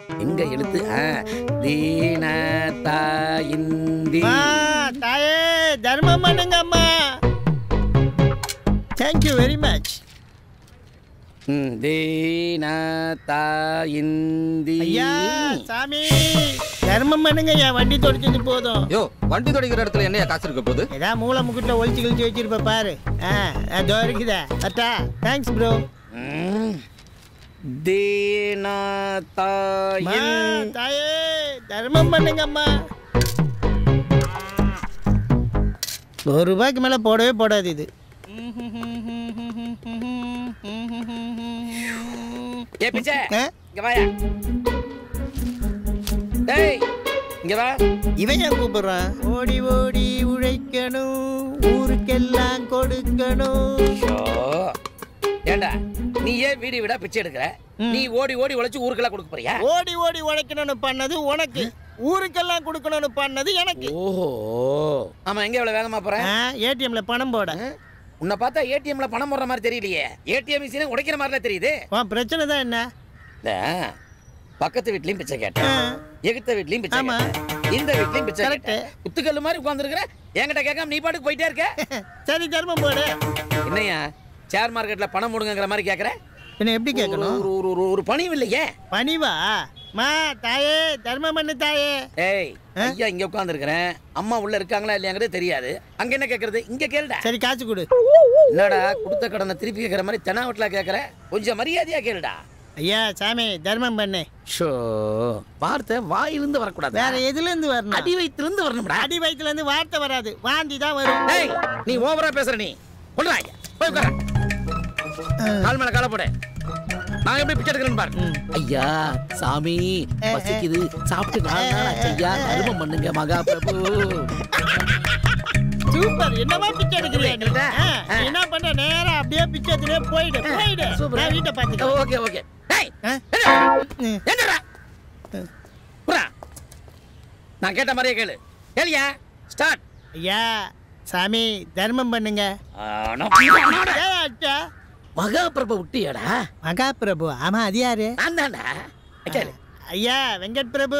எங்க எழுத்து ஆ, தீன தாயிந்தி அம்மா தாயே தர்மம் பண்ணுங்க அம்மா தேங்க்யூ வெரி மச் ம், தீன தாயிந்தி ஐயா சாமி தர்மம் பண்ணுங்க என் வண்டி தொடச்சது போதும் யோ வண்டி தொடங்கிற இடத்துல என்னையா காசு இருக்க போகுது ஏதா மூளை முக்கிட்ட ஒழிச்சு கிழிச்சு வச்சிருப்ப பாரு ஆ அதோ இருக்குதா அத்தா தேங்க்ஸ் ப்ரோ ம். தீன தாயின் தாயே தர்மம் பண்ணுங்க அம்மா ஒரு ரூபாய்க்கு மேல போடவே போடாது இது ஏ பிச்சை ஆ? இங்க வாயா டேய் இங்க வா இவன் ஏன் கூப்பிடுறான் ஓடி ஓடி உழைக்கணும் ஊருக்கெல்லாம் கொடுக்கணும் ஷோ. ஏண்டா நீ ஏன் வீடு வீடா பிச்சை எடுக்கிற நீ ஓடி ஓடி உழைச்சு ஊருக்கெல்லாம் கொடுக்க போறியா ஓடி ஓடி உழைக்கணும்னு பண்ணது உனக்கு ஊருக்கெல்லாம் கொடுக்கணும்னு பண்ணது எனக்கு ஓஹோ ஆமா எங்க இவ்வளவு வேகமா போற ஏடிஎம்ல பணம் போட உன்னை பார்த்தா ஏடிஎம்ல பணம் போடுற மாதிரி தெரியலையே ஏடிஎம் மிஷினே உடைக்கிற மாதிரிலாம் தெரியுது உன் பிரச்சனை தான் என்ன இந்த பக்கத்து வீட்லயும் பிச்சை கேட்டேன் ஆ. எகுத்த வீட்லயும் பிச்சை ஆமா. கேட்டேன் இந்த வீட்லயும் பிச்சை Correct. கேட்டேன் குத்துக்கல்லு மாதிரி உட்கார்ந்துருக்கிற என்கிட்ட கேட்காம நீ பாட்டுக்கு போயிட்டே இருக்க சரி தர்மம் போடு என்னையா ஷேர் மார்க்கெட்ல பணம் போடுங்கிற மாதிரி கேக்குற பின்ன எப்படி கேட்கணும் ஒரு ஒரு ஒரு ஒரு பணியும் இல்லையே பணிவா மா தாயே தர்மம் பண்ணு தாயே ஏய் ஐயா இங்க உட்கார்ந்துருக்கிறேன் அம்மா உள்ள இருக்காங்களா இல்லையாங்கிறது தெரியாது அங்க என்ன கேக்குறது இங்க கேளுடா சரி காசு கொடு என்னடா கொடுத்த கடனை திருப்பி கேக்குற மாதிரி தெனாவட்டிலா கேக்குற கொஞ்சம் மரியாதையா கேளுடா ஐயா சாமி தர்மம் பண்ணு ஷோ வார்த்தை வாயிலிருந்து வரக்கூடாது வேற எதுல இருந்து வரணும் அடி வயிற்றிலிருந்து வரணும்டா அடி வயித்துல இருந்து வார்த்தை வராது வாந்தி தான் வரும் டேய் நீ ஓவரா பேசுற நீ கொள்றா ஐயா போய் உட்கார கால் மேல கால போடு நான் எப்படி பிச்சை எடுக்கிறேன்னு பாரு ஐயா சாமி பசிக்குது சாப்பிட்டு நாலு நாள் ஆச்சு ஐயா தர்மம் பண்ணுங்க மகா பிரபு சூப்பர் என்னமா பிச்சை எடுக்கிறியா நீ எடுக்கிறதா? ஆ, நீ என்ன பண்ற நேரா அப்படியே பிச்சை எடுத்துட்டே போயிடு போயிடு சூப்பர். நான் வீட்டை பாத்துக்கிறேன் ஓகே ஓகே டேய் ஆ? என்னடா? ம். என்னடா புறா நான் கேட்ட மாதிரியே கேளு கேளியா ஸ்டார்ட் ஐயா சாமி தர்மம் பண்ணுங்க ஏன் அச்சா மகா பிரபு விட்டியாடா மகா பிரபு ஆமா அது யாரு நான் தான்டா கேளு ஐயா வெங்கட் பிரபு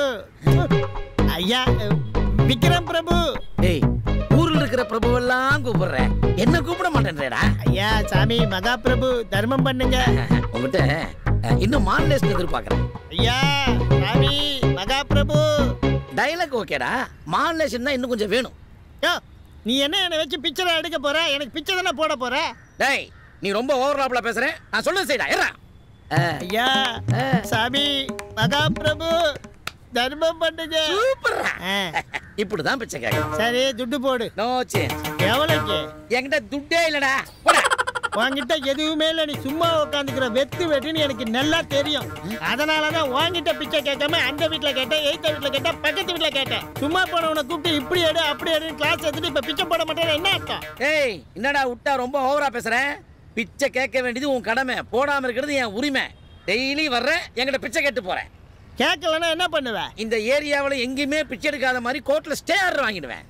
ஐயா அஹ், விக்ரம் பிரபு ஏய் ஊர்ல இருக்கிற பிரபுவெல்லாம் கூப்பிடுறேன் என்ன கூப்பிட மாட்டேன்றேடா ஐயா சாமி மகா பிரபு தர்மம் பண்ணுங்க உங்ககிட்ட அஹ், இன்னும் மாடலேஷன் எதிர்பார்க்கறேன் ஐயா சாமி மகா பிரபு டைலாக் ஓகேடா மாடலேஷன் தான் இன்னும் கொஞ்சம் வேணும் யோ நீ என்ன என்னை வச்சு பிக்சரை எடுக்க போற எனக்கு பிக்சர் தானே போட போற டேய் நீ ரொம்ப ஓவர்லாப்ல பேசுற நான் சொல்ல செய்டா ஏறா ஐயா சாமி மகா பிரபு தர்மம் பண்ணுங்க சூப்பர்ரா ஆ, இப்படிதான் பிச்சை கேட்க சரி துட்டு போடு நோ சேஞ்ச் எவ்வளோக்கு என்கிட்ட துட்டே இல்லடா போடா உன்கிட்ட எதுவுமே இல்லை நீ சும்மா உட்காந்துக்கிற வெத்து வெட்டுன்னு எனக்கு நல்லா தெரியும் அதனால தான் உன்கிட்ட பிச்சை கேட்காம அந்த வீட்டில் கேட்டேன் எய்த்த வீட்டில் கேட்டேன் பக்கத்து வீட்டில் கேட்டேன் சும்மா போனவனை கூப்பிட்டு இப்படி எடு அப்படி எடுன்னு கிளாஸ் எடுத்துட்டு இப்போ பிச்சை போட மாட்டேன் என்ன அர்த்தம் ஏய் என்னடா விட்டா ரொம்ப ஓவரா பேசுற பிச்சை கேட்க வேண்டியது உன் கடமை போடாம இருக்கிறது என் உரிமை டெய்லி வர்றேன் என்கிட்ட பிச்சை கேட்டு போறேன் கேட்கலன்னா என்ன பண்ணுவேன் இந்த ஏரியாவில் எங்கேயுமே பிச்சை எடுக்காத மாதிரி கோர்ட்ல ஸ்டே ஆர்டர் வாங்கிடுவேன்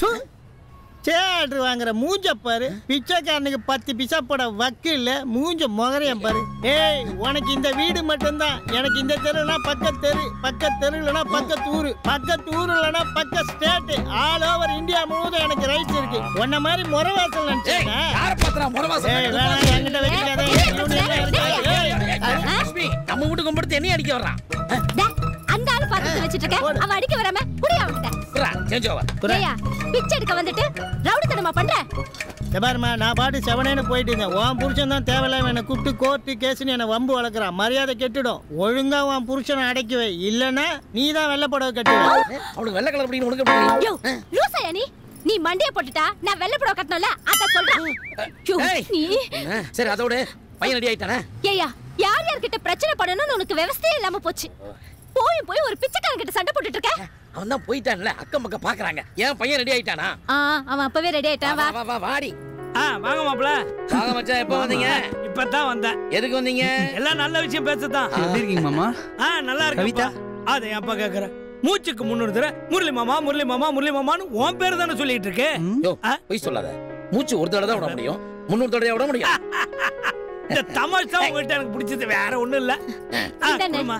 சேட்ரு வாங்குற மூஞ்ச பாரு பிச்சைக்காரனுக்கு பத்து பிசா போட வக்கு இல்ல மூஞ்ச முகரையும் பாரு ஏய் உனக்கு இந்த வீடு மட்டும்தான் எனக்கு இந்த தெருனா பக்க தெரு பக்க தெரு இல்லைனா பக்கத்து ஊரு பக்கத்து ஊரு இல்லைனா பக்க ஸ்டேட் ஆல் ஓவர் இந்தியா முழுவதும் எனக்கு ரைட்ஸ் இருக்கு உன்ன மாதிரி முறவாசல் ஏய் நினைச்சேன் யார பாத்துறா முறவாசம் ஏய் வேணாம் என்கிட்ட வச்சுக்காத யூனியன்ல இருக்கு ஏய் லட்சுமி நம்ம வீட்டு கும்பிடுத்து என்னையும் அடிக்க வர்றான் டே, அந்த ஆளு பக்கத்துல வச்சிட்டு இருக்க அவன் அடிக்க வராம புடி அவன்கிட்ட புறா சேஞ்ச் ஓவர் ஏய்யா பிச்சை எடுக்க வந்துட்டு ரவுடித்தனமா பண்ற இங்க பாரும்மா நான் பாட்டு செவனேன்னு போயிட்டு இருந்தேன் உன் புருஷன் தான் தேவையில்லாம என்னை கூப்பிட்டு கோர்ட்டு கேஸ்னு என்னை வம்பு வளர்க்குறான் மரியாதை கெட்டுடும் ஒழுங்கா உன் புருஷனை அடக்கி வை இல்லைன்னா நீ தான் வெள்ளை புடவை கட்டுவ அவனுக்கு வெள்ளை கலர் அப்படின்னு உனக்கு எப்படி யோ லூசாயா நீ நீ மண்டைய போட்டுட்டா நான் வெள்ளை புடவை கட்டணும்ல அத சொல்றேன் யோ, ஏய். நீ என்ன? சரி அதோட பையன் ரெடி ஆயிட்டானே ஏய்யா யார் யார்கிட்ட பிரச்சனை பண்ணணும்னு உனக்கு விவசாயம் இல்லாம போச்சு போய் போய் ஒரு பிச்சைக்காரன் கிட்ட சண்டை போட்டுட்டு இருக்க அவன் தான் போயிட்டான்ல அக்கம் பக்கம் பாக்குறாங்க ஏன் பையன் ரெடி ஆயிட்டானா ஆ அவன் அப்பவே ரெடி ஆயிட்டான் வா வா வா வா வாடி ஆ வாங்க மாப்ள வாங்க மச்சான் எப்போ வந்தீங்க இப்பதான் வந்தேன் எதுக்கு வந்தீங்க எல்லாம் நல்ல விஷயம் பேசத்தான் எப்படி இருக்கீங்க மாமா ஆ நல்லா இருக்கு கவிதா? அதை என் அப்பா கேக்குற மூச்சுக்கு முன்னூறு தடவை முரளி மாமா முரளி மாமா முரளி மாமான்னு உன் பேர் தானே சொல்லிட்டு இருக்கு யோ ஆ? பொய் சொல்லாத மூச்சு ஒரு தடவை தான் விட முடியும் முன்னூறு தடவை விட முடியும் இந்த தமாஷ் தான் உங்ககிட்ட எனக்கு பிடிச்சது வேற ஒண்ணும் இல்ல ஆ, இந்தாண்ணே. கொடும்மா.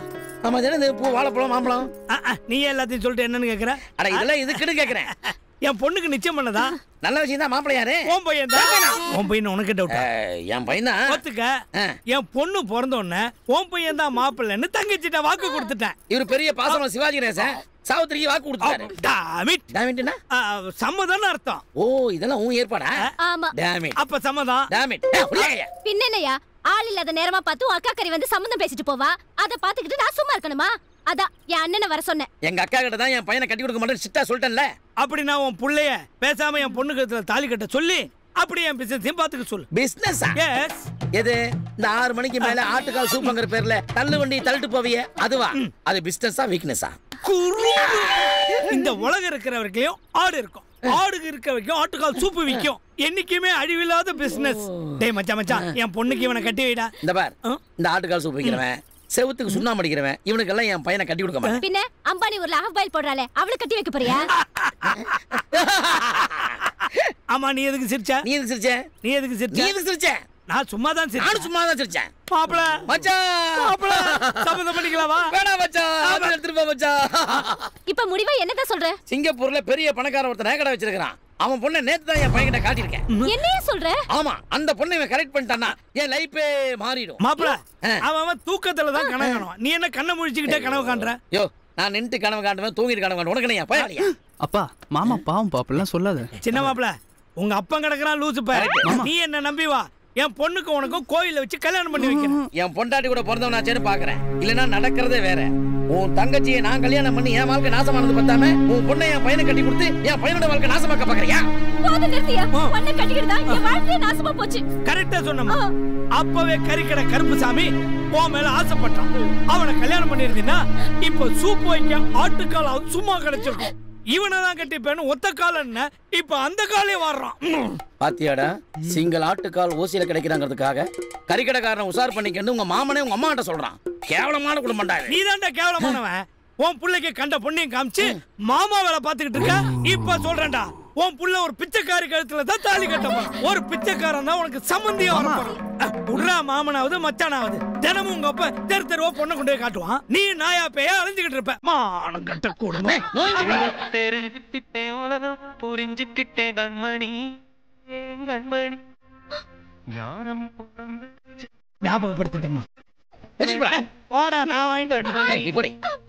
ஆமா தானே இந்த பூ வாழைப்பழம் மாம்பழம் ஆ, ஆ, நீ ஏன் எல்லாத்தையும் சொல்லிட்டு என்னன்னு கேக்குற அட இதெல்லாம் இதுக்குன்னு கேக்குறேன் என் பொண்ணுக்கு நிச்சயம் பண்ணதா நல்ல விஷயம் தான் மாப்பிள்ளை யாரு உன் பையன் தான் உன் பையன் உனக்கு டவுட் அஹ், என் பையன் தான் ஒத்துக்க ஆ. என் பொண்ணு பிறந்த உடனே உன் பையன் தான் மாப்பிள்ளைன்னு தங்கச்சிட்ட வாக்கு கொடுத்துட்டேன் இவர் பெரிய பாசனம் சிவாஜி கணேசன் சாவித்திரிக்கு வாக்கு கொடுத்தாரு டாமிட் டேமிட்னா சம்மதம்னு அர்த்தம் ஓ இதெல்லாம் உன் ஏற்பாடா ஆமா டேமிட் அப்ப சம்மதம் டேமிட் பின்னென்னையா ஆள் இல்லாத நேரமா பார்த்து உன் அக்கா கறி வந்து சம்மந்தம் பேசிட்டு போவா அத பாத்துக்கிட்டு நான் சும்மா இருக்கணுமா அதான் என் அண்ணனை வர சொன்னேன் எங்க அக்கா கிட்ட தான் என் பையனை கட்டி கொடுக்க மாட்டேன்னு சிட்டா சொல்லிட்டேன்ல அப்படி நான் உன் புள்ளைய பேசாம என் பொண்ணு கழுத்துல தாலி கட்ட சொல்லி அப்படி என் பிசினஸையும் பாத்துக்க சொல்லு பிசினஸா எஸ் எது இந்த ஆறு மணிக்கு மேல ஆட்டுக்கால் சூப்புங்கிற பேர்ல தள்ளு வண்டி தள்ளிட்டு போவியே அதுவா அது பிசினஸா வீக்னஸா இந்த உலகம் இருக்கிற வரைக்கும் ஆடு இருக்கும் ஆடு இருக்க வரைக்கும் ஆட்டுக்கால் சூப்பு விற்கும் என்னைக்குமே அழிவில்லாத பிசினஸ் டேய் மச்சான் மச்சான் என் பொண்ணுக்கு இவனை கட்டி வைடா இந்த பார் ஆ? இந்த ஆட்டுக்கால் சூப்பு வைக்கிறவன் செவுத்துக்கு சுண்ணாம்பு அடிக்கிறவன் இவனுக்கெல்லாம் என் பையனை கட்டி கொடுக்க மாட்டேன் பின்ன அம்பானி ஊர்ல ஹாஃப் பாயில் போடுறாளே அவளை கட்டி வைக்க போறியா ஆமா நீ எதுக்கு சிரிச்ச நீ எதுக்கு சிரிச்ச நீ எதுக்கு நீ சிரிச்ச எதுக்கு சிரிச்ச நான் சும்மா தான் நானும் சிரிச்சேன் சும்மா தான் சிரிச்சேன் மாப்பிள மச்சான் மாப்பிள சம்மதம் பண்ணிக்கலாமா வேணாம் மச்சான் அது எடுத்துட்டு போ மச்சான் இப்ப முடிவா என்னதான் சொல்ற சிங்கப்பூர்ல பெரிய பணக்கார ஒருத்தன் நகை கடை வச்சிருக்கான் அவன் பொண்ணை நேத்து தான் என் பையன்கிட்ட காட்டியிருக்கேன் என்னைய சொல்ற ஆமா அந்த பொண்ணை இவன் கரெக்ட் பண்ணிட்டான்னா என் லைஃபே மாறிடும் மாப்பிள ஆ. அவன் அவன் தூக்கத்துல தான் கனவு காணுவான் நீ என்ன கண்ணை முழிச்சுக்கிட்டே கனவு காண்ற யோ நான் நின்று கனவு காட்டுவேன் தூங்கிட்டு கனவு காட்டுவேன் உனக்கு என்ன பயலியா அப்பா மாமா பாவம் பா அப்படிலாம் சொல்லாத சின்ன மாப்பிள உங்க அப்பன் கிடக்குறான் லூசு பாரு நீ என்ன நம்பி வா என் பொண்ணுக்கு உனக்கும் கோயில வச்சு கல்யாணம் பண்ணி வைக்கிறேன் என் பொண்டாட்டி கூட பிறந்தவனாச்சேன்னு பாக்குறேன் இல்லைன்னா நடக்கிறதே வேற உன் தங்கச்சியை நான் கல்யாணம் பண்ணி என் வாழ்க்கை நாசமானது பத்தாம உன் பொண்ணை என் பையனை கட்டி கொடுத்து என் பையனோட வாழ்க்கை நாசமாக்க பாக்குறியா போதும் நிறுத்தியா உன்னை கட்டிக்கிட்டு என் வாழ்க்கையே நாசமா போச்சு கரெக்டா சொன்னமா அப்பவே கறிக்கடை கருப்புசாமி உன் மேல ஆசைப்பட்டான் அவனை கல்யாணம் பண்ணிருந்தீன்னா இப்ப சூப்பு வைக்க ஆட்டுக்கால் சும்மா கிடைச்சிருக்கும் இவனை தான் கட்டிப்பேன்னு ஒத்த காலன்னு இப்ப அந்த காலே வர்றான் ம். பாத்தியாடா சிங்கிள் ஆட்டுக்கால் ஓசியில கிடைக்கிறாங்கிறதுக்காக கறிக்கடைக்காரனை உசார் பண்ணிக்கன்னு உங்க மாமனே உங்க அம்மா கிட்ட சொல்றான் கேவலமான குடும்பம்டா இது. நீ தான்டா கேவலமானவன் உன் புள்ளைக்கு கண்ட பொண்ணையும் காமிச்சு மாமா வேலை பார்த்துக்கிட்டு இருக்க இப்ப சொல்றேன்டா உன் புள்ள ஒரு பிச்சைக்காரி கழுத்துல தான் தாலி கட்டணும் ஒரு பிச்சைக்காரன் தான் உனக்கு சம்மந்தியா வரப்போறான் அஹ், உட்ரா மாமனாவது மச்சானாவது தினமும் உங்க அப்ப தெரு தெருவா பொண்ணை கொண்டு போய் காட்டுவான் நீ நாயா பேயா அலைஞ்சுக்கிட்டு இருப்ப மானம் கட்ட குடும்பம் தெரிஞ்சுக்கிட்டேன் உலகம் புரிஞ்சுக்கிட்டேன் கண்மணி ஏன் கண்மணி ஞானம் புறந்து ஞாபகப்படுத்திட்டேன் போடா நான் வாங்கிட்டு வரேன். ஏய், நீ போடி.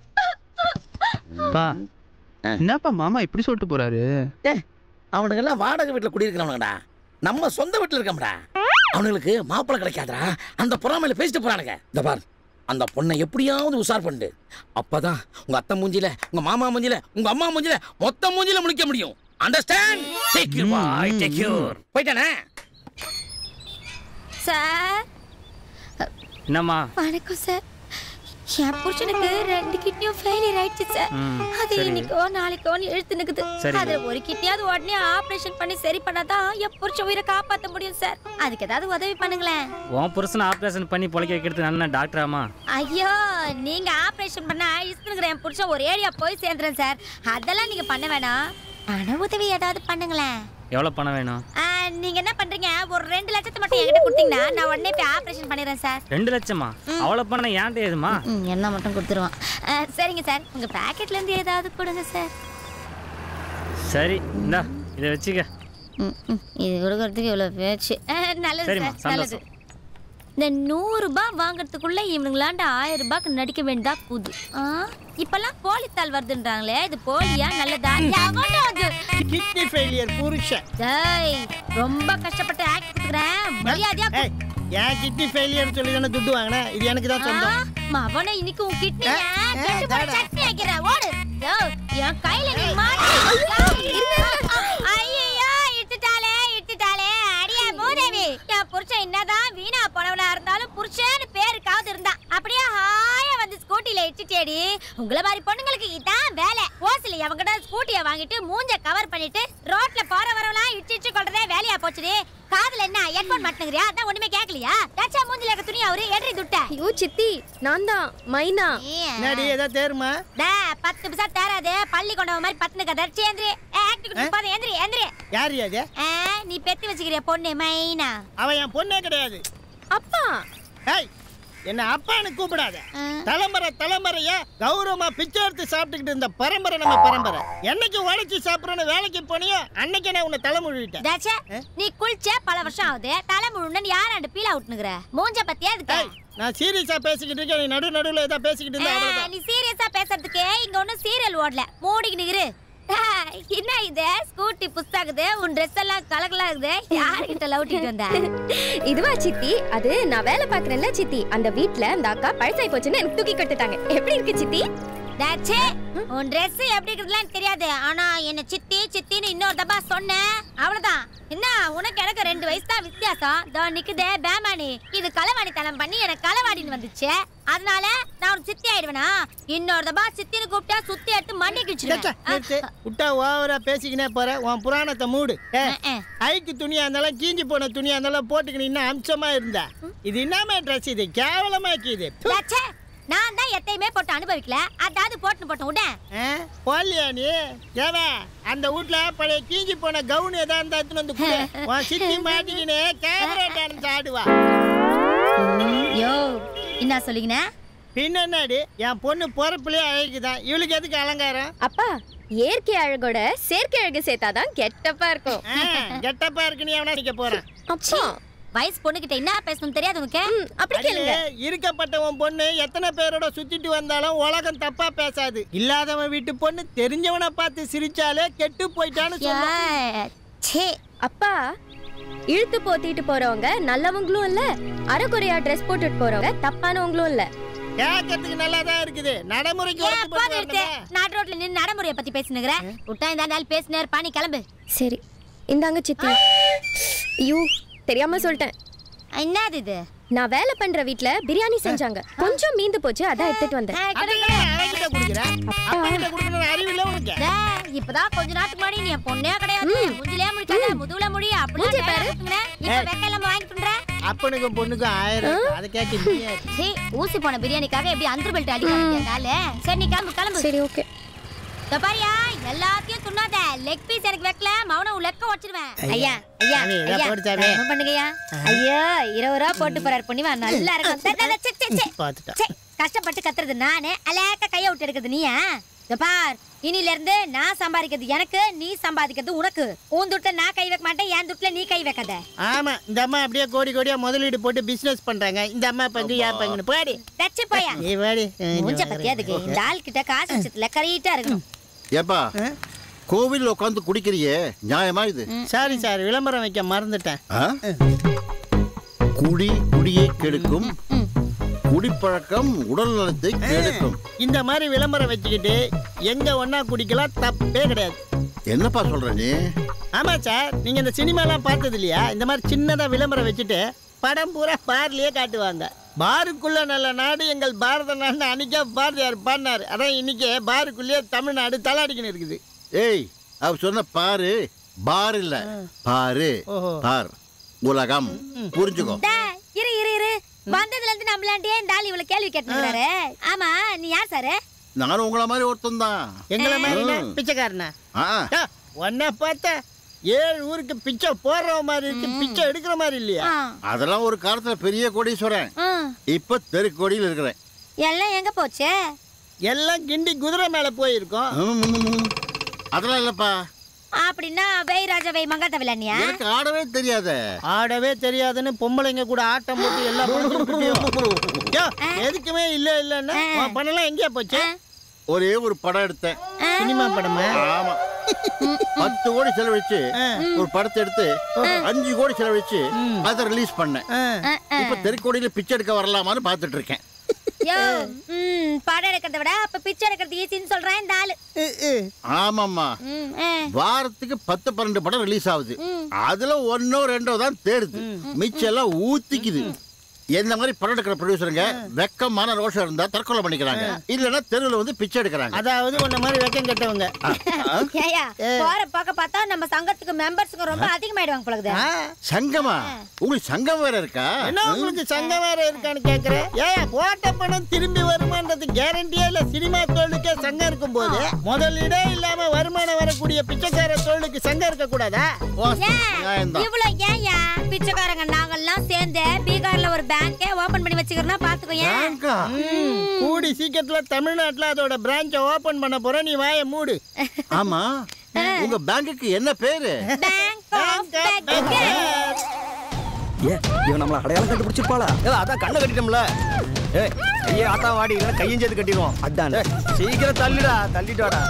பா என்னப்பா மாமா இப்படி சொல்லிட்டு போறாரு ஏய், அவனுங்கெல்லாம் வாடகை வீட்டுல குடியிருக்கிறவனுங்கடா நம்ம சொந்த வீட்டுல இருக்கோம்டா அவனுங்களுக்கு மாப்பிள்ளை கிடைக்காதடா அந்த பொறாமையில பேசிட்டு போறானுங்க இந்த பார் அந்த பொண்ணை எப்படியாவது உசார் பண்ணு அப்பதான் உங்க அத்தை மூஞ்சில உங்க மாமா மூஞ்சில உங்க அம்மா மூஞ்சில மொத்த மூஞ்சில முடிக்க முடியும் understand take you bye take you போயிட்டானே சார் என்னம்மா வணக்கம் சார் என் புருஷனுக்கு ரெண்டு கிட்னியும் ஃபெயிலியர் ஆயிடுச்சு சார் ம், அது சரி. இன்னைக்கோ நாளைக்கோன்னு எழுத்து நிக்குது சரி. அதுல ஒரு கிட்னியாவது உடனே ஆபரேஷன் பண்ணி சரி பண்ணாதான் என் புருஷன் உயிரை காப்பாத்த முடியும் சார் அதுக்கு ஏதாவது உதவி பண்ணுங்களேன் உன் புருஷனை ஆப்ரேஷன் பண்ணி பொழைக்க வைக்கிறது நல்ல டாக்டராமா ஐயோ நீங்க ஆபரேஷன் பண்ணா இஸ்னுங்கிற என் புருஷன் ஒரு ஏரியா போய் சேர்ந்துறேன் சார் அதெல்லாம் நீங்க பண்ண வேணாம் பண உதவி ஏதாவது பண்ணுங்களேன் எவ்வளோ பணம் வேணும் ஆ, நீங்க என்ன பண்றீங்க ஒரு ரெண்டு லட்சத்தை மட்டும் என்கிட்ட கொடுத்தீங்கன்னா நான் உடனே போய் ஆபரேஷன் பண்ணிடுறேன் சார் ரெண்டு லட்சமா அவ்வளோ பணம் ஏன்டே ஏதுமா ம், என்ன மட்டும் கொடுத்துருவான் ஆ, சரிங்க சார் உங்க பாக்கெட்ல இருந்து ஏதாவது கொடுங்க சார் சரி இந்தா இதை வச்சுக்க ம், ம், இது கொடுக்கறதுக்கு இவ்வளோ பேச்சு ஆ, நல்லது சரிம்மா, சார் நல்லது சந்தோஷம். இந்த நூறு ரூபாய் வாங்குறதுக்குள்ள இவனுங்களாண்ட ஆயிரம் ரூபாய்க்கு நடிக்க வேண்டியதா புது ஆ, இப்பெல்லாம் போலித்தாள் வருதுன்றாங்களே இது போலியா நல்லதா எவன்டா அது? கிட்னி ஃபெயிலியர் புருஷன் டேய் ரொம்ப கஷ்டப்பட்டு ஆக்ட் கொடுக்குறேன் மரியாதையா ஏய் என் கிட்னி ஃபெயிலியர் சொல்லி தானே துட்டு வாங்கினேன் இது எனக்கு தான் சொந்தம் மவனை இன்னைக்கு உன் கிட்னி ஏ, ஏ, தாடா. சட்னி ஆக்கிறேன் ஓடு யோ, என் கையில நீ மாட்டி ஐயோ இட்டுட்டாலே இட்டுட்டாலே அடியே மூதேவி என் புருஷன் என்னதான் வீணா போனவனா இருந்தாலும் புருஷன்னு பேருக்காவது இருந்தா அப்படியே ஹாயா வந்து ஸ்கூட்டில இட்டுட்டேடி உங்கள மாதிரி பொண்ணுங்களுக்கு இதான் வேலை ஓசில அவங்கிட்ட ஸ்கூட்டிய வாங்கிட்டு மூஞ்ச கவர் பண்ணிட்டு ரோட்ல போற வரவெல்லாம் இட்டு இட்டு கொள்றதே வேலையா போச்சுடி காதுல என்ன ஹெட்போன் மாட்டுங்கிறியா அதான் ஒண்ணுமே கேட்கலையா தச்சா மூஞ்சில இருக்க துணி அவரு எட்ரி துட்ட ஐயோ சித்தி நான் தான் மைனா என்னடி ஏதாவது தேருமா டே, பத்து பிசா தேராது பள்ளி கொண்டவ மாதிரி பத்துனு கதை சேந்திரி ஆக்டிவிட்டி பாரு எந்திரி எந்திரி யார் அது ஆ, நீ பெத்து வச்சுக்கிறிய பொண்ணு மைனா அவன் என் பொண்ணே கிடையாது அப்பா ஏய் என்ன அப்பான்னு கூப்பிடாத தலைமுறை தலைமுறையா கௌரவமா பிச்சை எடுத்து சாப்பிட்டுக்கிட்டு இருந்த பரம்பரை நம்ம பரம்பரை என்னைக்கு உழைச்சி சாப்பிடறோன்னு வேலைக்கு போனியோ அன்னைக்கு நான் உன்னை தலைமுழுவிட்டேன் தாச்சே நீ குளிச்ச பல வருஷம் ஆகுது தலை முழுன்னு யாராண்டு பீல் அவுட்னுக்குற மூஞ்ச பத்தியா இதுக்கு ஏய், நான் சீரியஸா பேசிக்கிட்டு இருக்கேன் நீ நடு நடுவுல ஏதோ பேசிக்கிட்டு இருந்தா ஆ, அவ்வளவுதான் நீ சீரியஸா பேசுறதுக்கு இங்க ஒண்ணும் சீரியல் ஓடல மூடிக்கிட்டு இரு. ஆ, என்ன இது ஸ்கூட்டி புஸ்தாகுது உன் ட்ரெஸ் எல்லாம் கலகலா இருக்குது யாருக்கிட்ட லவுட்டிட்டு வந்த இதுவா சித்தி அது நான் வேலை பாக்குறேன்ல சித்தி அந்த வீட்ல அந்த அக்கா பழசாய் போச்சுன்னு எனக்கு தூக்கி கொடுத்துட்டாங்க எப்படி இருக்கு சித்தி தாச்சே உன் ட்ரெஸ் எப்படி இருக்குதுலாம் எனக்கு தெரியாது ஆனா என்ன சித்தி சித்தின்னு இன்னொரு தப்பா சொன்னேன் அவ்வளவுதான் என்ன உனக்கு எனக்கு ரெண்டு வயசு தான் வித்தியாசம் இதோ நிக்குதே பேமானி இது களவாணி தனம் பண்ணி எனக்கு களவாடின்னு வந்துச்சு அதனால நான் ஒரு சித்தி ஆயிடுவேனா இன்னொரு தப்பா சித்தின்னு கூப்பிட்டா சுத்தி எடுத்து மண்ணிக்கு சச்சா, நிறுத்து. வச்சிருவேன் விட்டா ஓவரா பேசிக்கினே போற உன் புராணத்தை மூடு ஏ, ஆ, ஆ. ஐக்கு துணியா இருந்தாலும் கீஞ்சி போன துணியா இருந்தாலும் போட்டுக்கிட்டு இன்னும் அம்சமா இருந்தா இது என்னமே ட்ரெஸ் இது கேவலமாக்கி இது ச்சே, நான் தான் எத்தையுமே போட்டு அனுபவிக்கல அதாவது போட்டு போட்டு விட போலியா நீ ஏவா அந்த வீட்ல பழைய கீஞ்சி போன கவுன் ஏதா இருந்தா எடுத்துன்னு வந்து கொடு உன் சித்தி மாட்டிக்கினே கேமரா டான்ஸ் ஆடுவா யோ என்ன சொல்லிக்கின பின்ன என்னடி என் பொண்ணு பொறப்புலயே அழகுதான் இவளுக்கு எதுக்கு அலங்காரம் அப்பா இயற்கை அழகோட செயற்கை அழகு சேர்த்தாதான் கெட்டப்பா இருக்கும் கெட்டப்பா இருக்கு நீ அவனா நிக்க போறான் அப்பா வயசு பொண்ணுகிட்ட என்ன பேசணும் தெரியாது உனக்கு ம், அப்படி கேளுங்க அடே, இருக்கப்பட்ட உன் பொண்ணு எத்தனை பேரோட சுத்திட்டு வந்தாலும் உலகம் தப்பா பேசாது இல்லாதவன் வீட்டு பொண்ணு தெரிஞ்சவனை பார்த்து சிரிச்சாலே கெட்டு போயிட்டான்னு சொல்லும் ஏய், ச்சே அப்பா இழுத்து போத்திட்டு போறவங்க நல்லவங்களும் இல்ல அரைக்குறையா ட்ரெஸ் போட்டுட்டு போறவங்க தப்பானவங்களும் இல்ல கேட்கறதுக்கு நல்லா தான் இருக்குது நடைமுறைக்கு ஏன் ஒத்து போதும் போட்டு நிறுத்து. வரணுமே. நாட்டு ரோட்ல நின்னு நடைமுறையை பத்தி பேசினுக்கிற விட்டா இந்த நாள் பேசினே இருப்பா நீ கிளம்பு சரி இந்தாங்க சித்தி ஐயோ தெரியாம சொல்லிட்டேன் என்னது இது நான் வேலை பண்ற வீட்ல பிரியாணி செஞ்சாங்க கொஞ்சம் மீந்து போச்சு அதான் எடுத்துட்டு வந்தேன் ஏய், அதை கிடக்கு. ஏன் அவன்கிட்ட கொடுக்குற? அப்பன்கிட்ட கொடுக்கணும்னு அறிவு இல்ல உனக்கு? டேய், இப்பதான் கொஞ்ச நாட்டுக்கு முன்னாடி நீ என் பொண்ணே கிடையாது முஞ்சிலே முடிக்காத முதுகுல முடி அப்படியே மூஞ்சிய பாரு. இப்ப வெக்க இல்லாம வாங்கிட்டுன்ற அப்பனுக்கும் பொண்ணுக்கும் ஆயிரம் இருக்கு. அதை கேட்க நீ யாரு? சீ ஊசி போன பிரியாணிக்காக எப்படி அந்தர் பெல்ட் அடிக்கிறாங்க சரி நீ கிளம்பு கிளம்பு சரி ஓகே இதோ பாரியா எல்லாத்தையும் துண்ணாத லெக் பீஸ் எனக்கு வைக்கல மௌனம் லெக்க வச்சிருவேன் ஐயா ஐயா சாமி, இதோ ஐயா போடு சாமி. என்ன பண்ணுங்கய்யா ஐயா இருபது ரூபா போட்டு போறாரு பொண்ணிவா நல்லா இருக்கும் சே, சே, சே, சே, சே. பார்த்துட்டா. சே, கஷ்டப்பட்டு கத்துறது நானு அலேக்க கைய விட்டு எடுக்கிறது நீயா இதோ பார் இனில இருந்து நான் சம்பாதிக்கிறது எனக்கு நீ சம்பாதிக்கிறது உனக்கு உன் துட்டுல நான் கை வைக்க மாட்டேன் என் துட்டுல நீ கை வைக்காத ஆமா இந்த அம்மா அப்படியே கோடி கோடியா முதலீடு போட்டு பிசினஸ் பண்றாங்க இந்த அம்மா பங்கு யா பங்குன்னு பாடி தச்சு போயா நீ வாடி மூஞ்ச பத்தியா அதுக்கு இந்த ஆள் கிட்ட காசு விஷயத்துல கரெக்டா இருக்கணும் ஏப்பா கோவில் உட்காந்து குடிக்கிறியே நியாயமா இது சாரி சார் விளம்பரம் வைக்க மறந்துட்டேன் ஆ? குடி குடியை கெடுக்கும் குடிப்பழக்கம் உடல் நலத்தை கெடுக்கும் இந்த மாதிரி விளம்பரம் வச்சுக்கிட்டு எங்க ஒண்ணா குடிக்கலாம் தப்பே கிடையாது என்னப்பா சொல்ற நீ ஆமா சார் நீங்க இந்த சினிமாலாம் பார்த்தது இல்லையா இந்த மாதிரி சின்னதா விளம்பரம் வச்சுட்டு படம் பூரா பார்லயே காட்டுவாங்க பாருக்குள்ள நல்ல நாடு எங்கள் பாரத நாடு அன்னைக்கே பாரதியார் பாடினார் அதான் இன்னைக்கு பாருக்குள்ளேயே தமிழ்நாடு தலாடிக்கின்னு இருக்குது ஏய் அவ சொன்ன பாரு பார் இல்ல பாரு ஓஹோ. பார் உலகம் புரிஞ்சுக்கோ டேய், இரு இரு இரு வந்ததுல இருந்து நம்மளாண்டே இந்த ஆள் இவ்வளவு கேள்வி கேட்டுக்கிறாரு ஆமா நீ யார் சாரு நானும் உங்கள மாதிரி ஒருத்தன் தான் எங்களை மாதிரி ம். பிச்சைக்காரனா ஆ உன்னை பார்த்தா ஏழு ஊருக்கு பிச்சை போடுற மாதிரி இருக்கு பிச்சை எடுக்கிற மாதிரி இல்லையா அதெல்லாம் ஒரு காலத்துல பெரிய கோடீஸ்வரன் ம். இப்ப தெரு கோடியில் இருக்கிறேன் எல்லாம் எங்க போச்சு எல்லாம் கிண்டி குதிரை மேல போயிருக்கோம் ம், ம், ம். அதெல்லாம் இல்லப்பா அப்படின்னா வெய் ராஜா வெய் மங்காத்த விளையாடியா எனக்கு ஆடவே தெரியாதே ஆடவே தெரியாதுன்னு பொம்பளைங்க கூட ஆட்டம் போட்டு எல்லா பணத்தையும் பிடிக்கும். யோ, எதுக்குமே இல்ல இல்லன்னா உன் பணம்லாம் எங்கேயா போச்சு ஒரே ஒரு படம் எடுத்தேன் சினிமா படமா ஆமா பத்து கோடி செலவழிச்சு ஒரு படத்தை எடுத்து அஞ்சு கோடி செலவழிச்சு அதை ரிலீஸ் பண்ணேன் ஆ. இப்ப தெருக்கோடியில பிச்சை எடுக்க வரலாமான்னு பார்த்துட்டு இருக்கேன் யோ ம் படம் எடுக்கிறத விட அப்ப பிச்சை எடுக்கிறது ஈஸின்னு சொல்றேன் இந்த ஆளு இ, இ. ஆமாம்மா ம், ஆ. வாரத்துக்கு பத்து பன்னெண்டு படம் ரிலீஸ் ஆகுது அதுல ஒன்னோ ரெண்டோ தான் தேடுது மிச்சம் எல்லாம் ஊத்திக்குது என்ன மாதிரி படம் எடுக்கிற ப்ரொடியூசருங்க வெக்கமான ரோஷம் இருந்தா தற்கொலை பண்ணிக்கிறாங்க இல்லைன்னா தெருவில் வந்து பிச்சை எடுக்கிறாங்க அதாவது உன்ன மாதிரி வெக்கம் கெட்டவங்க ஏய்யா, போற பக்க பார்த்தா நம்ம சங்கத்துக்கு மெம்பர்ஸ்க்கு ரொம்ப அதிகமாயிடுவாங்க போலகுது ஆ, சங்கமா உங்களுக்கு சங்கம் வேற இருக்கா என்ன உங்களுக்கு சங்கம் வேற இருக்கான்னு கேக்குறேன் ஏன் போட்ட பணம் திரும்பி வருமானது கேரண்டியே இல்ல சினிமா தொழிலுக்கே சங்கம் இருக்கும் போது முதலீடே இல்லாம வருமானம் வரக்கூடிய பிச்சைக்கார தொழிலுக்கு சங்கம் இருக்க கூடாதா ஓ, ஏன் நியாயம்தான். இவ்வளவு ஏன்யா பிச்சைக்காரங்க நாங்கெல்லாம் சேர்ந்து பீகார்ல ஒரு பேங்கே ஓபன் பண்ணி வச்சுக்கிறனா பாத்துக்கோ ஏன் பேங்கா ம், கூடி சீக்கிரத்துல தமிழ்நாட்டுல அதோட பிரான்ச்சை ஓபன் பண்ண போற நீ வாயை மூடு ஆமா உங்க பேங்குக்கு என்ன பேரு பேங்க் ஆஃப் பெக்கர் ஏ இவன் நம்மள அடையாளம் கண்டுபிடிச்சிருப்பாளா ஏதா அதான் கண்ணை கட்டிட்டோம்ல ஏய் கையை ஆத்தா வாடி இல்லைன்னா கையும் சேர்த்து கட்டிடுவோம் அதான் ஏய், சீக்கிரம் தள்ளிடா தள்ளிட்டு வாடா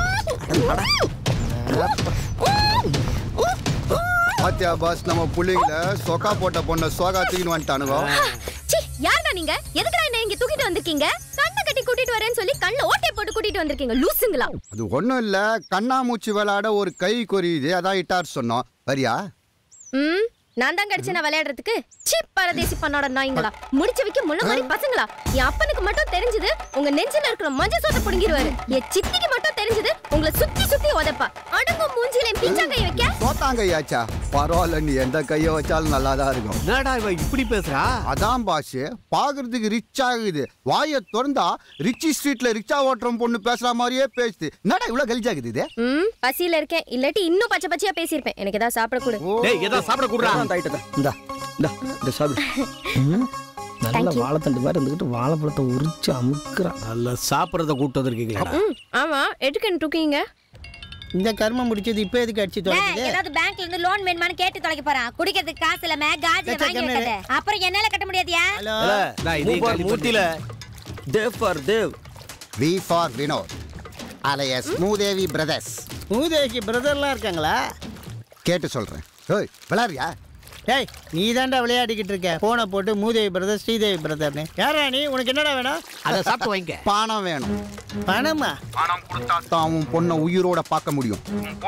பாத்தியா பாஸ் நம்ம புள்ளைங்கள சொக்கா போட்ட பொண்ண சோகா தூக்கின்னு வந்துட்டானுங்க சி யாரா நீங்க எதுக்குடா என்ன இங்க தூக்கிட்டு வந்திருக்கீங்க கண்ணை கட்டி கூட்டிட்டு வரேன்னு சொல்லி கண்ணுல ஓட்டை போட்டு கூட்டிட்டு வந்திருக்கீங்க லூசுங்களா அது ஒண்ணும் இல்ல கண்ணாமூச்சி விளையாட ஒரு கை கொரியுது அதான் இட்டார் சொன்னோம் வரியா ம் நான் தான் கிடைச்சேன் விளையாடுறதுக்கு சி பரதேசி பண்ணோட நாய்ங்களா முடிச்ச வைக்க முள்ள மாதிரி பசங்களா என் அப்பனுக்கு மட்டும் தெரிஞ்சது உங்க நெஞ்சில இருக்கிற மஞ்சள் சோத்தை புடுங்கிடுவாரு என் சித்திக்கு மட்டும் தெரிஞ்சது உங்களை சுத்தி சுத்தி உதப்பா அடங்கும் மூஞ்சில என் பிச்சா கை வைக்க சோத்தாங்க ஐயாச்சா பரவாயில்ல நீ எந்த கையை வச்சாலும் நல்லா தான் இருக்கும் என்னடா இவ இப்படி பேசுறா அதான் பாஸ் பாக்குறதுக்கு ரிச் ஆகுது வாயை திறந்தா ரிச்சி ஸ்ட்ரீட்ல ரிச்சா ஓட்டுற பொண்ணு பேசுற மாதிரியே பேசுது என்னடா இவ்வளவு கலிஜாகுது இது ம் பசியில இருக்கேன் இல்லாட்டி இன்னும் பச்சை பச்சையா பேசியிருப்பேன் எனக்கு ஏதாவது சாப்பிட கொடு டேய் ஏதா சாப்பிட கூடுறா அந்த ஐட்டத்தை இந்தா இந்தா இந்த சாப்பிடு நல்ல Thank you. வாழைத்தண்டு மாதிரி இருந்துகிட்டு வாழைப்பழத்தை உரிச்சு அமுக்குறான் நல்ல சாப்பிடறத கூட்டு வந்திருக்கீங்களா ம் ஆமா எதுக்கு என்ன தூக்கிங்க இந்த கர்மம் முடிச்சது இப்ப எதுக்கு அடிச்சு டேய், தொடங்குது ஏதாவது பேங்க்ல இருந்து லோன் வேணுமான்னு கேட்டு தொலைக்க போறான் குடிக்கிறதுக்கு காசு இல்லாம காஜி லட்சம் வாங்கி கம்மியா வைக்காத அப்புறம் என்னால கட்ட முடியாதியா ஹலோ நான் இதே மூப்பார் காலி மூர்த்தியில Dev for Dev V for Vinod alias மூதேவி பிரதர்ஸ் மூதேவிக்கு பிரதர்லாம் இருக்காங்களா கேட்டு சொல்றேன் ஏய் விளாடுறியா டேய் நீ தாண்டா விளையாடிக்கிட்டு இருக்க போனை போட்டு மூதேவி பிரதர் ஸ்ரீதேவி பிரதர்னு யாரா நீ உனக்கு என்னடா வேணும் அதை சாப்பிட்டு வாங்க பணம் வேணும் பணமா தான் உன் பொண்ணை உயிரோட பார்க்க முடியும்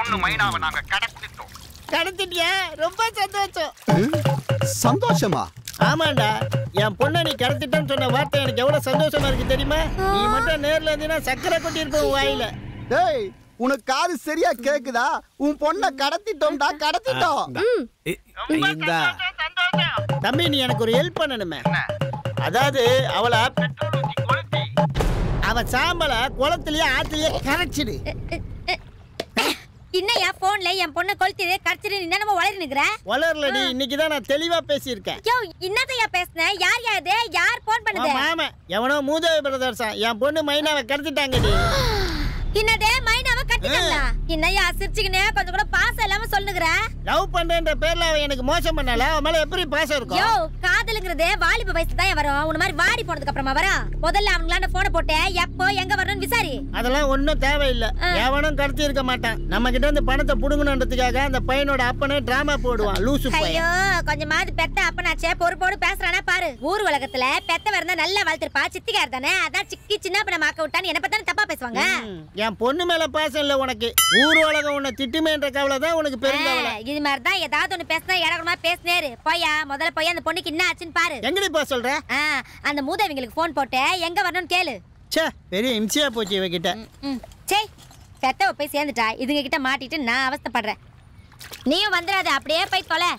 கடத்திட்டியா ரொம்ப சந்தோஷம் சந்தோஷமா ஆமாண்டா என் பொண்ணை நீ கடத்திட்டேன்னு சொன்ன வார்த்தை எனக்கு எவ்வளவு சந்தோஷமா இருக்கு தெரியுமா நீ மட்டும் நேர்ல இருந்தீங்கன்னா சக்கரை கொட்டி இருப்ப வாயில டேய் உனக்கு காது சரியா கேக்குதா உன் பொண்ணை கடத்திட்டோம்டா கடத்திட்டோம் இந்த தம்பி நீ எனக்கு ஒரு ஹெல்ப் பண்ணணுமே அதாவது அவளை பெட்ரோல் ஊத்தி கொளுத்தி அவ சாம்பலை குளத்திலேயே ஆத்துலயே கரைச்சிடு இன்னையா போன்ல என் பொண்ணை கொளுத்திடு கடிச்சிட்டு நீ நம்ம வளரி நிக்கிற வளரலடி இன்னைக்கு தான் நான் தெளிவா பேசியிருக்கேன் யோ இன்னத்தையா பேசுன யார் யா இது யார் போன் பண்ணுது உன் மாமன் எவனோ மூதேவி பிரதர்ஸா என் பொண்ணு மைனாவை கடத்திட்டாங்கடி என்னதே மைனாவை கட்டிட்டாங்களா என்னையா சிரிச்சுக்கினே கொஞ்சம் கூட பாசம் இல்லாம சொல்லுகிற லவ் பண்றேன்ற பேர்ல அவன் எனக்கு மோசம் பண்ணல அவன் மேல எப்படி பாசம் யோ இருக்கும் காதலுங்கிறது வாலிப வயசு தான் வரும் உன்ன மாதிரி வாடி போனதுக்கு அப்புறமா வரும் முதல்ல அவங்களாண்ட போனை போட்டு எப்போ எங்க வரணும்னு விசாரி அதெல்லாம் ஒன்றும் தேவையில்லை எவனும் கடத்தி இருக்க மாட்டான் நம்ம கிட்ட இருந்து பணத்தை புடுங்கணுன்றதுக்காக அந்த பையனோட அப்பனே டிராமா போடுவான் லூசு பையன் ஐயோ கொஞ்சமாவது பெத்த அப்பனாச்சே பொறுப்போடு பேசுறானா பாரு ஊர் உலகத்துல பெத்த வரந்தா நல்லா வளர்த்திருப்பா சித்திக்கார் தானே அதான் சிக்கி சின்ன பண்ண மாக்க விட்டான்னு என்ன பத்தானே தப்பா பேசுவாங்க ம், என் பொண்ணு மேல பாசம் இல்ல உனக்கு ஊர் உலகம் உன்னை திட்டுமேன்ற கவலை தான் உனக்கு பெருங்கவலை ஆ, இது மாதிரி தான் ஏதாவது ஒண்ணு பேசினா இடகுமா பேசினேரு போயா முதல்ல போய் அந்த பொண்ணுக்கு என்ன ஆச்சுன்னு பாரு எங்கடி போ சொல்ற ஆ, அந்த மூதவிங்களுக்கு ஃபோன் போட்டு எங்க வரணும்னு கேளு ச்சே பெரிய இம்சையா போச்சு இவகிட்ட ம் சே பெத்தவ போய் சேர்ந்துட்டா இதுங்க கிட்ட மாட்டிட்டு நான் அவஸ்தைப்படுறேன் நீயும் வந்துடாத அப்படியே போய் தொலை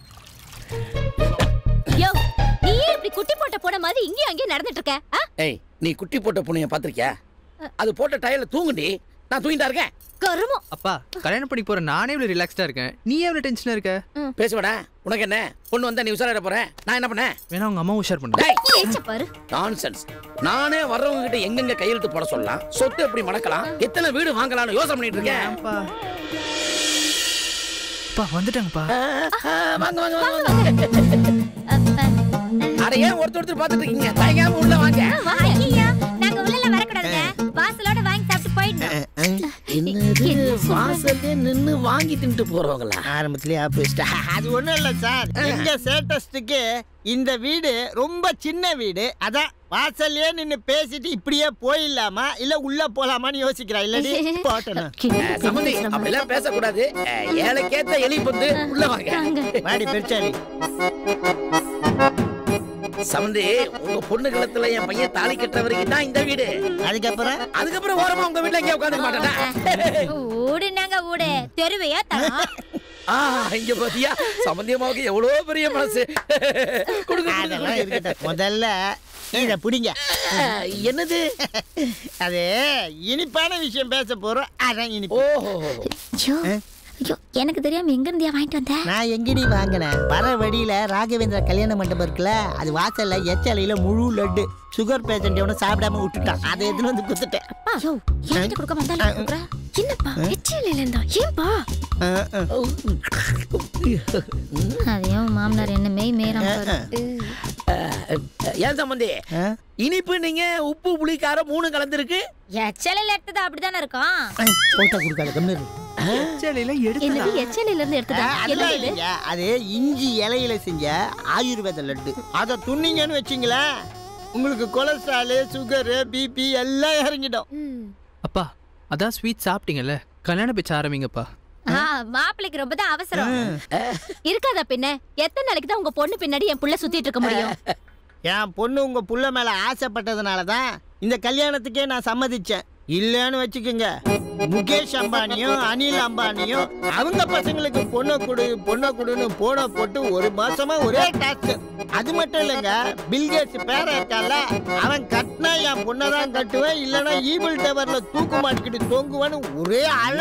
யோ நீ ஏன் இப்படி குட்டி போட்ட போன மாதிரி இங்கேயும் அங்கேயும் நடந்துட்டு இருக்க ஆ? ஏய் நீ குட்டி போட்ட பொண்ணைய பாத்திருக்கியா அது போட்ட டயர்ல தூங்குடி நான் தூங்கிட்டா இருக்கேன் கருமம் அப்பா கல்யாணம் பண்ணி போற நானே இவ்வளவு ரிலாக்ஸ்டா இருக்கேன் நீ எவ்வளவு டென்ஷனா இருக்க பேசுவடா உனக்கு என்ன பொண்ணு வந்தா நீ உசாரிட போற நான் என்ன பண்ணேன் வேணா உங்க அம்மா உஷார் பண்ண டேய் பேச்ச பாரு நான்சென்ஸ் நானே வர்றவங்க கிட்ட எங்கெங்க கையெழுத்து போட சொல்லலாம் சொத்து எப்படி மடக்கலாம் எத்தனை வீடு வாங்கலாம்னு யோசனை பண்ணிட்டு இருக்கேன் அப்பா வந்துட்டாங்கப்பா ஆ, வாங்க வாங்க வாங்க அட ஏன் ஒருத்தர் ஒருத்தர் பார்த்துட்டு இருக்கீங்க தயங்காம உள்ள வாங்க ஐயா நாங்க உள்ள வரக்கூடாதுங்க வாசலோட வாங்கி சாப்பிட்டு போயிடணும் என்னது வாசல்ல நின்னு வாங்கி தின்ட்டு போறவங்களா ஆரம்பத்திலேயே ஆப்பிஸ்டா அது ஒண்ணும் இல்ல சார் எங்க சேட்டஸ்டுக்கு இந்த வீடு ரொம்ப சின்ன வீடு அதான் வாசல்லயே நின்னு பேசிட்டு இப்படியே போயிடலாமா இல்ல உள்ள போலாமான்னு யோசிக்கிறா இல்லடி போட்டணும் சம்மந்தி அப்படிலாம் பேசக்கூடாது அஹ், ஏழைக்கேத்த எலி பொந்து உள்ள வாங்க வாடி பெருச்சாடி சம்மந்தி உங்க பொண்ணு கழுத்துல என் பையன் தாலி கட்டுற வரைக்கும் தான் இந்த வீடு அதுக்கப்புறம் அதுக்கப்புறம் ஓரமா உங்க வீட்டுல எங்கேயும் உட்காந்துக்க மாட்டேனா ஊடுனாங்க ஊடு தெருவையா தரம் ஆ இங்க பாத்தியா சம்பந்தியமாவுக்கு எவ்வளவு பெரிய மனசு கொடுங்க, அதெல்லாம் கொடுங்க இருக்கட்டும் முதல்ல இத புடிங்க அஹ், என்னது அது இனிப்பான விஷயம் பேச போறோம் அதான் இனிப்பு ஓஹோ ஐயோ, ஐயோ எனக்கு தெரியாம எங்க இருந்தியா வாங்கிட்டு வந்த நான் எங்கடி வாங்கினேன் வர வழியில ராகவேந்திர கல்யாண மண்டபம் இருக்குல்ல அது வாசல்ல எச்சலையில முழு லட்டு சுகர் பேஷண்ட் எவனும் சாப்பிடாம விட்டுட்டான் அதை எடுத்துன்னு வந்து குத்துட்டேன் ஐயோ என்கிட்ட கொடுக்க வந்தாலும் கொடுக்குற என்னப்பா எச்சியில் இருந்தா ஏன்பா அதையும் மாமனார் என்ன மெய் மேரம் ஏன் சம்பந்தி இனிப்பு நீங்க உப்பு புளி காரம் மூணு கலந்துருக்கு எச்சலையில் எடுத்தது அப்படிதானே இருக்கும் போட்டா கொடுக்காத கம்மிரு எச்சலையில என்னது எச்சலையில இருந்து எடுத்ததா அதெல்லாம் என்னது இது? இல்லைங்க அது இஞ்சி இலையில செஞ்ச ஆயுர்வேத லட்டு அதை துண்ணிங்கன்னு வச்சிங்களேன் உங்களுக்கு கொலஸ்ட்ரால் சுகரு பிபி எல்லாம் இறங்கிடும் அப்பா அதான் ஸ்வீட் சாப்பிட்டீங்கல்ல கல்யாண பேச்சு ஆரம்பிங்கப்பா ஆ, மாப்பிள்ளைக்கு ரொம்ப தான் அவசரம் இருக்காதா பின்ன எத்தனை நாளைக்கு தான் உங்க பொண்ணு பின்னாடி என் புள்ள சுத்திட்டு இருக்க முடியும் என் பொண்ணு உங்க புள்ள மேல ஆசைப்பட்டதுனால தான் இந்த கல்யாணத்துக்கே நான் சம்மதிச்சேன் இல்லைன்னு வச்சுக்கோங்க முகேஷ் அம்பானியும் அனில் அம்பானியும் அவங்க பசங்களுக்கு பொண்ணை கொடு பொண்ணை கொடுன்னு போன போட்டு ஒரு மாசமா ஒரே டாஸ்க் அது மட்டும் இல்லைங்க பில்கேட்ஸ் பேர இருக்கால அவன் கட்டினா என் பொண்ணை தான் கட்டுவேன் இல்லைன்னா ஈபிள் டவர்ல தூக்கு மாட்டிக்கிட்டு தொங்குவேன்னு ஒரே அழ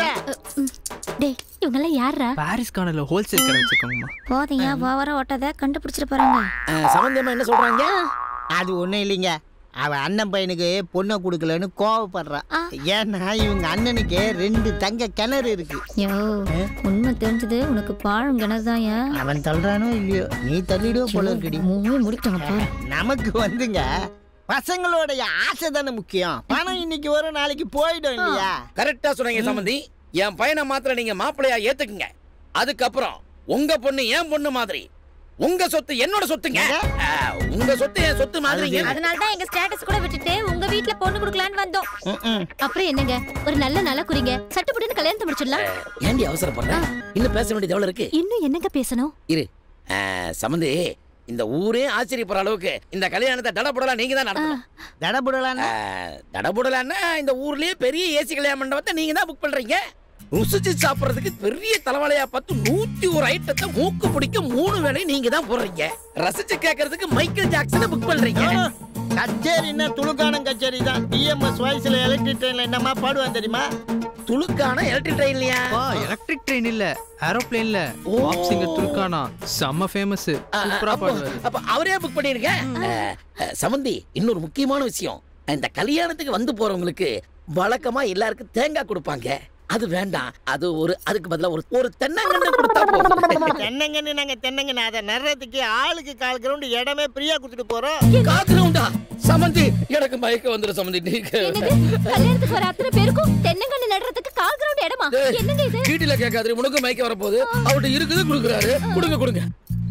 டேய் இவங்க எல்லாம் யாரா பாரிஸ் கார்னர்ல ஹோல்சேல் கடை வச்சிருக்கோங்கம்மா போதையா ஓவரா ஓட்டாத கண்டுபிடிச்சிட்டு போறாங்க சம்பந்தமா என்ன சொல்றாங்க அது ஒண்ணும் இல்லைங்க அவன் அண்ணன் பையனுக்கு பொண்ணை கொடுக்கலன்னு கோவப்படுறான் ஏன்னா இவங்க அண்ணனுக்கு ரெண்டு தங்க கிணறு இருக்கு யோ உண்மை தெரிஞ்சது உனக்கு பாழும் கிணறுதாயா அவன் தள்ளுறானோ இல்லையோ நீ தள்ளிடுவோ போல இருக்கடி மூவி முடிக்கணும் பாரு நமக்கு வந்துங்க பசங்களுடைய ஆசை தானே முக்கியம் பணம் இன்னைக்கு வரும் நாளைக்கு போயிடும் இல்லையா கரெக்டா சொன்னீங்க சம்பந்தி என் பையனை மாத்திரம் நீங்க மாப்பிள்ளையா ஏத்துக்குங்க அதுக்கப்புறம் உங்க பொண்ணு என் பொண்ணு மாதிரி உங்க சொத்து என்னோட சொத்துங்க ஆ, உங்க சொத்து என் சொத்து மாதிரிங்க அதனால தான் எங்க ஸ்டேட்டஸ் கூட விட்டுட்டு உங்க வீட்ல பொண்ணு கொடுக்கலான்னு வந்தோம் அப்புறம் என்னங்க ஒரு நல்ல நல்ல குறிங்க சட்டுப்புட்டுன்னு கல்யாணத்தை முடிச்சிடலாம் ஏண்டி அவசரப்படுற இன்னும் பேச வேண்டியது எவ்வளவு இருக்கு இன்னும் என்னங்க பேசணும் இரு ஆ, சம்பந்தி இந்த ஊரே ஆச்சரியப்படுற அளவுக்கு இந்த கல்யாணத்தை தடபுடலாம் நீங்க தான் நடத்தணும் தடபுடலாம் தடபுடலான்னா இந்த ஊர்லயே பெரிய ஏசி கல்யாண மண்டபத்தை நீங்க தான் புக் பண்றீங்க ருசிச்சு சாப்பிடுறதுக்கு பெரிய தலைவலையா பார்த்து நூத்தி ஒரு ஐட்டத்தை மூக்கு பிடிக்க மூணு வேலையும் நீங்க தான் போடுறீங்க ரசிச்சு கேட்கறதுக்கு மைக்கேல் ஜாக்சனை புக் பண்றீங்க கச்சேரின்னா துளுக்கானம் கச்சேரி தான் டிஎம்எஸ் வாய்ஸ்ல எலக்ட்ரிக் ட்ரெயின்ல என்னமா பாடுவான் தெரியுமா துளுக்கான எலக்ட்ரிக் ட்ரெயின்லயா எலக்ட்ரிக் ட்ரெயின் இல்ல ஏரோப்ளேன்ல பாப் சிங்கர் துருக்கானா செம்ம ஃபேமஸ் சூப்பரா அப்போ பாடுவாரு அப்ப அவரே புக் பண்ணிருங்க அஹ், அஹ், சமந்தி இன்னொரு முக்கியமான விஷயம் இந்த கல்யாணத்துக்கு வந்து போறவங்களுக்கு வழக்கமா எல்லாருக்கும் தேங்காய் கொடுப்பாங்க அது வேண்டாம் அது ஒரு அதுக்கு பதிலா ஒரு ஒரு தென்னங்கன்னு கொடுத்தா போதும் தென்னங்கன்னு நாங்க தென்னங்கன்னு அதை நடுறதுக்கு ஆளுக்கு கால் கிரவுண்ட் இடமே ஃப்ரீயா கொடுத்துட்டு போறோம் காத்துறவுண்டா சமந்தி எனக்கு மயக்க வந்துடும் சமந்தி நீங்க கல்யாணத்துக்கு வர அத்தனை பேருக்கும் தென்னங்கண்ணு நடுறதுக்கு கால் கிரவுண்ட் இடமா என்னங்க இது கீட்டில கேட்காது உனக்கு மயக்க வரப்போகுது அவர்கிட்ட இருக்குது கொடுக்குறாரு கொடுங்க கொடுங்க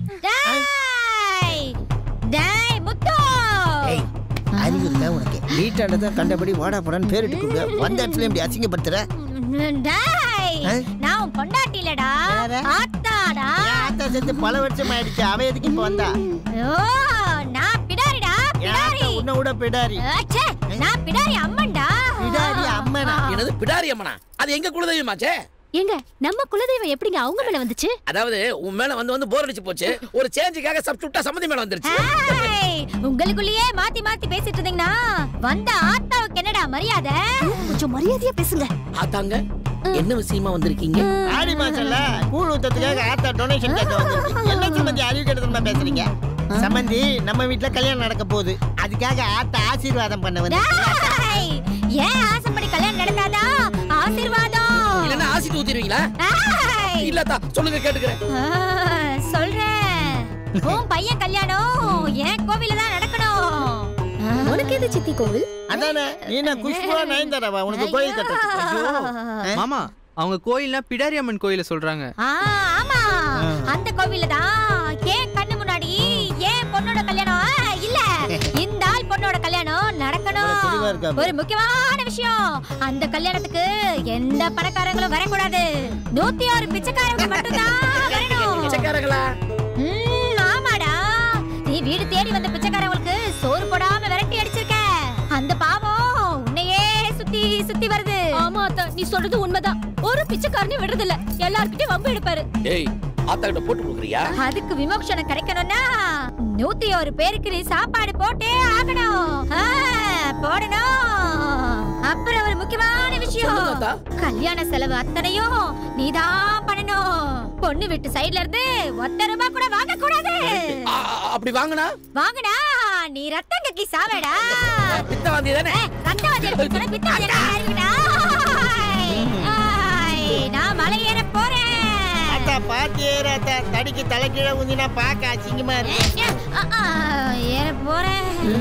டேய் டேய் முத்து அறிவு இருக்கா உனக்கு வீட்டாண்ட தான் கண்டபடி வாடா போடான்னு பேரிட்டு கூப்பிடு வந்த இடத்துல இப்படி அசிங்கப்படுத்துற டேய் ஆ? நான் உன் பொண்டாட்டி இல்லடா ஆத்தாடா ஆத்தா செத்து பல வருஷம் ஆயிடுச்சு அவ எதுக்கு இப்ப வந்தா ஓ நான் பிடாரிடா பிடாரி உன்னை விட பிடாரி அச்சே நான் பிடாரி அம்மன்டா பிடாரி அம்மனா என்னது பிடாரி அம்மனா அது எங்க குலதெய்வமாச்சே ஏங்க நம்ம குலதெய்வம் எப்படிங்க அவங்க மேல வந்துச்சு அதாவது உன் மேல வந்து வந்து போர் அடிச்சு போச்சு ஒரு சேஞ்சுக்காக சப்ஸ்டியூட்டா சம்மதி மேல வந்துருச்சு ஏய், உங்களுக்குள்ளேயே மாத்தி மாத்தி பேசிட்டு இருந்தீங்கன்னா வந்த ஆத்தாவுக்கு என்னடா மரியாதை கொஞ்சம் மரியாதையா பேசுங்க ஆத்தாங்க என்ன விஷயமா வந்திருக்கீங்க ஆடி மாசம்ல கூழ் ஊத்தத்துக்காக ஆத்தா டொனேஷன் கேட்க வந்திருக்கு என்ன சம்பந்தி அறிவு கெடுதல் பேசுறீங்க சம்பந்தி நம்ம வீட்ல கல்யாணம் நடக்க போகுது அதுக்காக ஆத்தா ஆசீர்வாதம் பண்ண வந்து டேய், ஏன் ஆசைப்படி கல்யாணம் நடக்காதா ஆசீர்வாதம் இல்லன்னா ஆசிட்டு ஊத்திடுவீங்களா ஏய், இல்லத்தா சொல்லுங்க கேட்டுக்கிறேன் ஆ, சொல்றேன் உன் பையன் கல்யாணம் என் கோவில தான் நடக்கணும் உனக்கு எது சித்தி கோவில் அதானே நீ என்ன குஷ்புவா நயன்தாராவா உனக்கு கோயில் கட்டுறது ஐயோ. மாமா அவங்க கோயில்னா பிடாரி அம்மன் கோயில சொல்றாங்க ஆ, ஆமா அந்த கோவில்ல தான் ஏன் கண்ணு முன்னாடி ஏன் பொண்ணோட கல்யாணம் ஆ, இல்ல இந்த ஆள் பொண்ணோட கல்யாணம் தெளிவா நடக்கணும் இருக்காப்ல. ஒரு முக்கியமான விஷயம் அந்த கல்யாணத்துக்கு எந்த பணக்காரங்களும் வரக்கூடாது நூத்தி ஆறு பிச்சைக்காரங்க மட்டும்தான் வரணும் பிச்சைக்காரங்களா ம், ஆமாடா நீ வீடு தேடி வந்த பிச்சைக்காரங்களுக்கு சோறு போடாம விரட்டி அடிச்சிருக்க அந்த பாவம் உன்னையே சுத்தி சுத்தி வருது ஆமா அத்தா நீ சொல்றது உண்மைதான் ஒரு பிச்சைக்காரனையும் விடுறது இல்ல எல்லார்கிட்டயும் வம்பு எடுப்பாரு ஏய் ஆத்தா கிட்ட போட்டு கொடுக்குறியா அதுக்கு விமோசனம் கிடைக்கணும்னா நூத்தி ஒரு பேருக்கு நீ சாப்பாடு போட்டே ஆகணும் ஆ, போடணும் அப்புறம் ஒரு முக்கியமான விஷயம் ஆத்தா கல்யாண செலவு அத்தனையும் நீதான் பண்ணணும் பொண்ணு வீட்டு சைடுல இருந்து ஒத்த ரூபாய் கூட வாங்க கூடாது ஆ, அப்படி வாங்கினா வாங்கடா நீ ரத்தம் கக்கி சாவேடா பித்தவாந்தி தானே ரத்தவாதி எடுத்து சொன்னா பித்தவாதி எடுத்து நான் மலை ஏற போறேன் அத்தா பாத்து ஏறு அத்தா தடிக்கு தலை கீழே ஊந்தினா பார்க்க அசிங்கமா இருக்கு ஆ, ஆ, ஏற போறேன்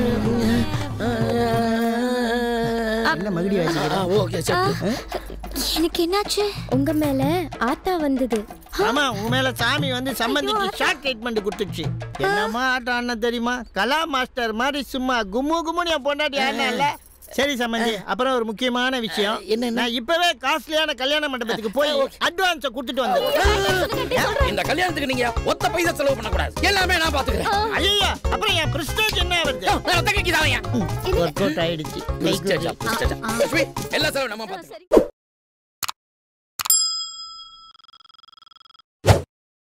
என்ன மகுடி ஆ, ஓகே சரி எனக்கு என்னாச்சு உங்க மேல ஆத்தா வந்தது ஆமா உன் மேல சாமி வந்து சம்பந்திக்கு ஷார்ட் ட்ரீட்மெண்ட் கொடுத்துச்சு என்னமா ஆட்டம் ஆடின தெரியுமா கலா மாஸ்டர் மாதிரி சும்மா கும்மு கும்முன்னு என் பொண்டாட்டி ஆடினா இல்ல சரி சம்பந்தி அப்புறம் ஒரு முக்கியமான விஷயம் என்ன நான் இப்பவே காஸ்ட்லியான கல்யாண மண்டபத்துக்கு போய் அட்வான்ஸ கொடுத்துட்டு வந்தேன் இந்த கல்யாணத்துக்கு நீங்க ஒத்த பைசா செலவு பண்ண கூடாது எல்லாமே நான் பாத்துக்கிறேன் ஐயோ அப்புறம் என் பிரஸ்டேஜ் என்ன வருது ரத்த கக்கி தானையா ஒர்க் அவுட் ஆயிடுச்சு எல்லா செலவும் நம்ம பாத்துக்கிறோம்